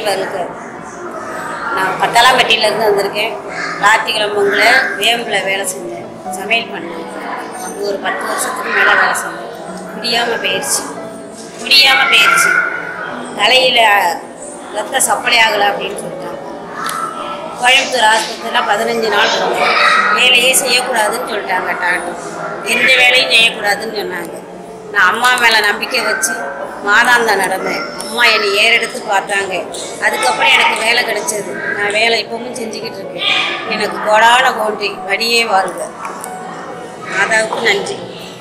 திருப்பூரில் இருக்கு நான் பத்தலாம்பட்டியிலேருந்து வந்திருக்கேன் ஞாயிற்றுக்கிழமங்களில் வேம்பில் வேலை செஞ்சேன் சமையல் பண்ணேன் அது ஒரு பத்து வருஷத்துக்கு மேலே வேலை செஞ்சேன் முடியாமல் போயிடுச்சு முடியாமல் போயிடுச்சு தலையில் ரத்த சப்பளை ஆகலை அப்படின்னு சொல்லிட்டாங்க கோயம்புத்தூர் ஆஸ்பத்திரியில் பதினஞ்சு நாள் இருந்தேன் வேலையே செய்யக்கூடாதுன்னு சொல்லிட்டாங்க டாக்டர் எந்த வேலையும் செய்யக்கூடாதுன்னு சொன்னாங்க நான் அம்மா மேலே நம்பிக்கை வச்சு மாதாந்தம் நடந்தேன் அம்மா என்னை ஏறெடுத்து பார்த்தாங்க அதுக்கப்புறம் எனக்கு வேலை கிடைச்சது நான் வேலை இப்பவும் செஞ்சுக்கிட்டு இருக்கேன் எனக்கு கோடான கோன்றி வடியே வாழ்க மாதாவுக்கு நன்றி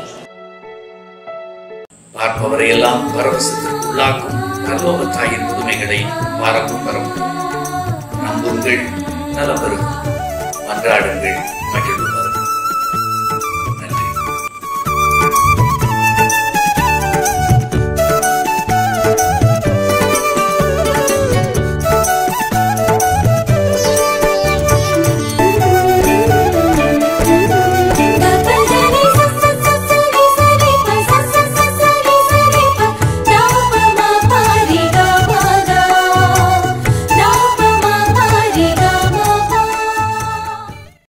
பார்ப்பவரை எல்லாம் பரவசத்திற்கு உள்ளாக்கும் பரலோக தாயின் புதுமைகளை வாரமும் வரும் நம்புங்கள் நலம் பெறும் மன்றாடுங்கள்